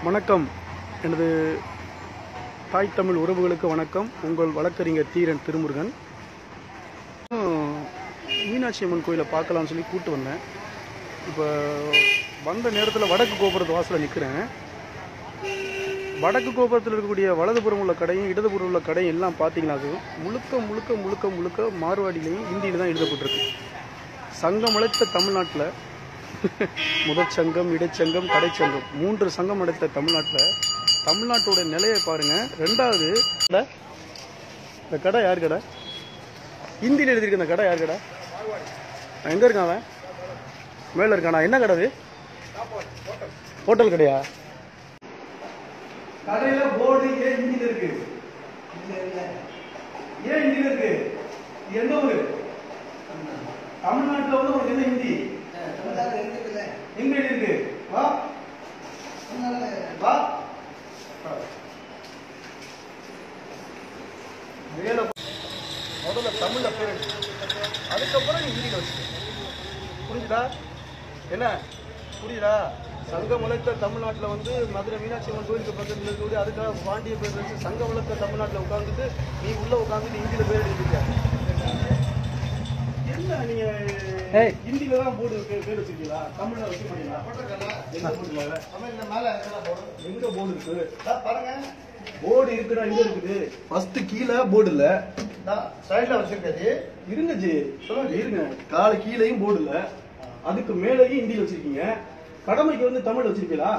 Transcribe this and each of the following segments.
வணக்கம் எனது தாய் தமிழ் உறவுகளுக்கு வணக்கம் உங்கள் வழக்கறிஞர் தீரன் திருமுருகன் உம், மீனாட்சி அம்மன் கோயிலை பார்க்கலாம்னு சொல்லி கூப்பிட்டு வந்தேன் இப்போ வந்த நேரத்தில் வடக்கு கோபுரத்து வாசலில் நிற்கிறேன் வடக்கு கோபுரத்தில் இருக்கக்கூடிய வலதுபுறம் உள்ள கடையும் இடதுபுறம் உள்ள கடையும் எல்லாம் பார்த்தீங்கன்னா அது முழுக்க முழுக்க முழுக்க முழுக்க மார்வாடியிலையும் ஹிந்தியில் தான் எழுதப்பட்டிருக்கு சங்கம் அழைத்த தமிழ்நாட்டில் முதற் சங்கம் இடைச்சங்கம் கடைச்சங்கம் மூன்று சங்கம் அடைத்த தமிழ்நாட்டில் தமிழ்நாட்டோட நிலையை பாருங்க ரெண்டாவது கடை, இந்த கடை யார் கடை ஹிந்தியில் எழுதியிருக்க இந்த கடை யார் கடை எங்கே இருக்கான் அவன் மேலே இருக்கானா என்ன கடை அது ஹோட்டல் கடையா கடையில போர்டு ஏன் ஹிந்தியில் இருக்கு ஏன் ஹிந்தியில் இருக்கு இது எந்த ஊரு தமிழ்நாட்டுல வந்து உனக்கு என்ன ஹிந்தி எங்க இருக்கு வா வா மேல முதல்ல தமிழ்ல பேர் எழுது. அதுக்கப்புறம் நீ ஹிந்தியில வச்சுக்க புரிஞ்சுதா என்ன புரியுதா சங்கம் வளர்த்த தமிழ்நாட்டில் வந்து மதுரை மீனாட்சி அம்மன் கோயிலுக்கு பக்கத்தில் இருக்கக்கூடிய அதுக்காக பாண்டிய பேர் வச்சு சங்கம் வளர்த்த தமிழ்நாட்டில் உட்காந்துட்டு நீ உள்ள உட்காந்துட்டு ஹிந்தியில பேர் எழுதிருக்க என்ன நீங்க ஹிந்தியில தான் போர்டு பேர் பேர் வச்சிருக்கீங்களா தமிழ்ல வச்சுக்க மாட்டீங்களா எங்க போர்டுல எங்க போர்டு இருக்கு போர்டு இருக்குடா எங்க இருக்குது ஃபர்ஸ்ட் கீழே போர்டு இல்ல இருங்க ஜி சொல்லுங்க இருங்க கால கீழேயும் போர்டு இல்ல அதுக்கு மேலேயும் ஹிந்தியில வச்சிருக்கீங்க கடமைக்கு வந்து தமிழ் வச்சிருக்கீங்களா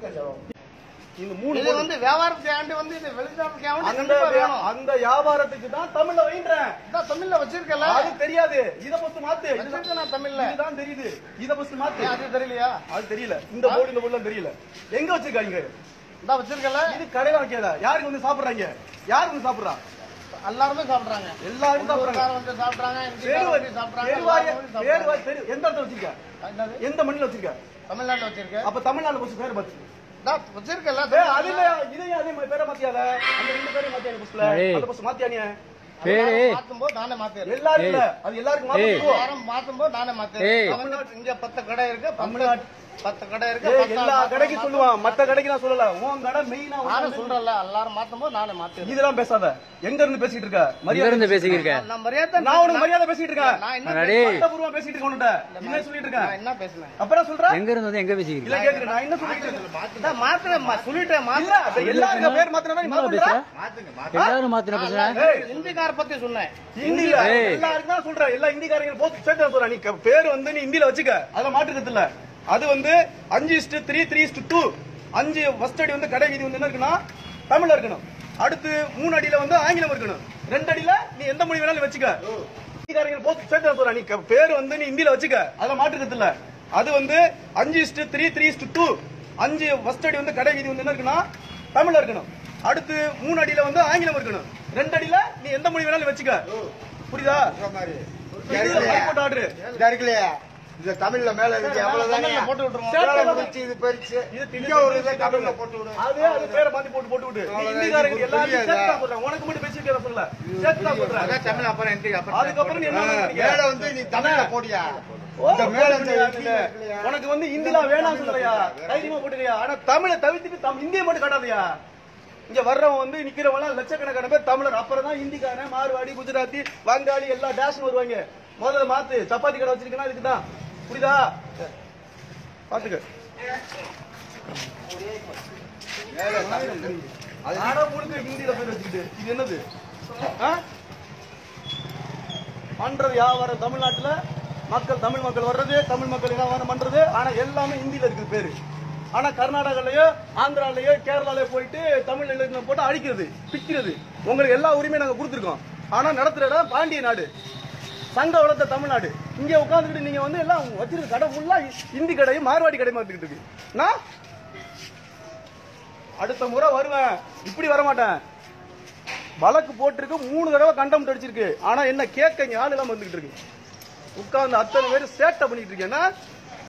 இந்த மூணு இது வந்து வியாபாரத்தை ஆண்டு வந்து இது வெளிநாட்டுக்கு ஆண்டு அந்த கண்டிப்பா வேணும் அந்த வியாபாரத்துக்கு தான் தமிழ்ல வைன்றேன் இதான் தமிழ்ல வச்சிருக்கல அது தெரியாது இத ஃபர்ஸ்ட் மாத்து வச்சிருக்கேன் நான் தமிழ்ல இதுதான் தெரியுது இத ஃபர்ஸ்ட் மாத்து ஏன் அது தெரியலையா அது தெரியல இந்த போர்டு இந்த போர்டுலாம் தெரியல எங்க வச்சிருக்காங்க இதான் வச்சிருக்கல இது கடையில வைக்காத யாருக்கு வந்து சாப்பிடுறாங்க யாருக்கு வந்து சாப்பிடுறா எல்லாருமே சாப்பிடுறாங்க எல்லாரும் சாப்பிடுறாங்க உள்ளூர்காரர் வந்து சாப்பிடுறாங்க பேரு இந்திக்காரர் வாரி- வந்து சாப்பிடுறாங்க பேரு வாரி- எல்லாரும் வந்து பேரு சாப்பிடுறாங்க. வாரி தெரியும். எந்த இடத்துல வச்சிருக்க என்னது? எந்த மண்ணில வச்சிருக்க தமிழ்நாட்டுல வச்சிருக்கேன் அப்ப தமிழ்நாடு பஸ் பேர் பார்த்து இதான் வச்சிருக்கல ஏய், அது இல்ல, இதையும் அதே மாதிரி பேரை மாத்தியால அந்த ரெண்டு பேரையும் மாத்தியால பஸ்ல அந்த பஸ் மாத்தியா நீ மாத்தும் போது நானே மாத்திடுறேன் எல்லாரும் இல்ல அது எல்லாருக்கும் மாத்திடுவோம் யாரும் மாத்தும் போது நானே மாத்திடுறேன் தமிழ்நாட்டு இங்க பத்து கடை இருக்கு தமிழ்நாட்டு பத்து கடை இருக்கு ஏய், பத்து எல்லா மாத்தணும், கடைக்கும் மாத்தணும். சொல்லுவான் மத்த கடைக்கு நான் சொல்லல உன் கடை மெயினா நானும் சொல்றேன்ல எல்லாரும் மாத்தும் போது நானே மாத்திடுறேன் இதெல்லாம் பேசாத எங்க இருந்து பேசிட்டு இருக்க எங்க மரியாதை இருந்து பேசிக்கிருக்க நான் மரியாதை நான் உனக்கு மரியாதை பேசிட்டு இருக்கேன் நான் என்ன அடே. சட்டபூர்வமா பேசிட்டு இருக்கேன் உன்கிட்ட என்ன சொல்லிட்டு இருக்கேன் நான் என்ன பேசுனேன் அப்புறம் சொல்ற எங்க இருந்து வந்து எங்க பேசிக்கிறீங்க இல்ல கேக்குறேன் நான் என்ன சொல்லிட்டு இருக்கேன் இதான் மாத்துறேன் மா- சொல்லிட்டேன் இல்ல மாத்துறேன் அது எல்லாருக்கும் பேர் மாத்தினா நீ மாத்துற எல்லாரும் மாத்தின பேசுற ஏய் ஹிந்திக்கார பத்தி சொன்னேன் ஹிந்தில ஏய். எல்லாருக்கும் தான் சொல்றேன் எல்லா ஹிந்திக்காரங்க போட்டு சேர்த்து சொல்றேன் நீ க- பேர் வந்து நீ ஹிந்தில வச்சுக்க அதுல மாற்றுறது இல்ல அது வந்து அஞ்சு is to three three is to two அஞ்சு ஃபர்ஸ்ட் அடி வந்து கடை வீதி வந்து என்ன இருக்குன்னா தமிழ்ல இருக்கணும் அடுத்து மூணு அடியில வந்து ஆங்கிலம் இருக்கணும் ரெண்டு அடியில நீ எந்த மொழி வேணாலும் வச்சுக்க ஹிந்திக்காரங்க போட்டு சேர்த்து சொல்றேன் நீ க- பேர் வந்து நீ ஹிந்தில வச்சுக்க அதுல மாற்றுறது இல்ல அது வந்து அஞ்சு is to three three is to two அஞ்சு ஃபர்ஸ்ட் அடி வந்து கடை வீதி வந்து என்ன இருக்குன்னா தமிழ்ல இருக்கணும் அடுத்து மூணு அடியில வந்து ஆங்கிலம் இருக்கணும் ரெண்டு அடியில நீ எந்த மொழி வேணாலும் வச்சுக்க புரியுதா இதுல ஹைகோர்ட் ஆர்டர் இதா இருக்குல்லையா இது தமிழ்ல மேல இருக்கு அவ்வளவுதானே தமிழ்ல போட்டு விட்டுருவோம் மேல முடிச்சு இது பெருசு இது இங்க ஒரு இதை தமிழ்ல போட்டு விடு அது அது பேரை மாத்தி போட்டு போட்டு விட்டு நீ அவ்வளவுதான், இந்திக்காரங்க இது எல்லாரும் புரியாதா? சேர்த்தா சொல்றேன் உனக்கு மட்டும் பேசிட்டு சொல்ல சேர்த்தா சொல்றேன் அதான் தமிழ் அப்புறம் என்ட்ரி அப்புறம் அதுக்கப்புறம் நீ என்ன நினைக்கிறீங்க? மேல வந்து நீ தமிழ்ல போடியா ஓ, இந்த மேல இந்த இல்ல. கீழே இருக்குல்லையா? உனக்கு வந்து இந்திலா வேணாம் சொல்றியா தைரியமா போட்டுக்கயா ஆனா தமிழை தவிர்த்துட்டு தம் இந்தியை மட்டும் காட்டாதயா இங்க வர்றவன் வந்து நிக்கிறவங்க லட்சக்கணக்கான பேர் தமிழர் அப்புறம் தான் ஹிந்திக்காரன் மார்வாடி குஜராத்தி வங்காளி எல்லா டேஷன் வருவாங்க முதல்ல மாத்து சப்பாத்தி கடை வச்சிருக்கனா இதுக்கு தான் புரியுதா பாத்துக்க நாடா முழுக்க ஹிந்தியில பேர் வச்சுக்கிட்டு இது என்னது ஆ? பண்றது வியாபாரம் தமிழ்நாட்டுல மக்கள் தமிழ் மக்கள் வர்றது தமிழ் மக்கள் வியாபாரம் பண்றது ஆனா எல்லாமே ஹிந்தியில இருக்குது பேரு ஆனா கர்நாடகாலயோ ஆந்திராலயோ கேரளாலயோ போயிட்டு தமிழ் இலக்கணம் போட்டு அழிக்கிறது பிக்கிறது உங்களுக்கு எல்லா உரிமையும் நாங்க கொடுத்துருக்கோம் ஆனா நடத்துற இடம் பாண்டிய நாடு சங்க வளர்த்த தமிழ்நாடு இங்க உட்காந்துக்கிட்டு நீங்க வந்து எல்லாம் வச்சிருக்க கடை ஃபுல்லா ஹிந்தி கடையும் மார்வாடி கடை மாத்திக்கிட்டு இருக்கு நான் அடுத்த முறை வருவேன் இப்படி வர மாட்டேன் வழக்கு போட்டிருக்கு மூணு தடவை கண்டம் அடிச்சிருக்கு ஆனா என்ன கேட்க இங்க ஆள் எல்லாம் வந்துகிட்டு இருக்கு உட்கார்ந்து அத்தனை பேர் சேட்டை பண்ணிட்டு இருக்கேன்னா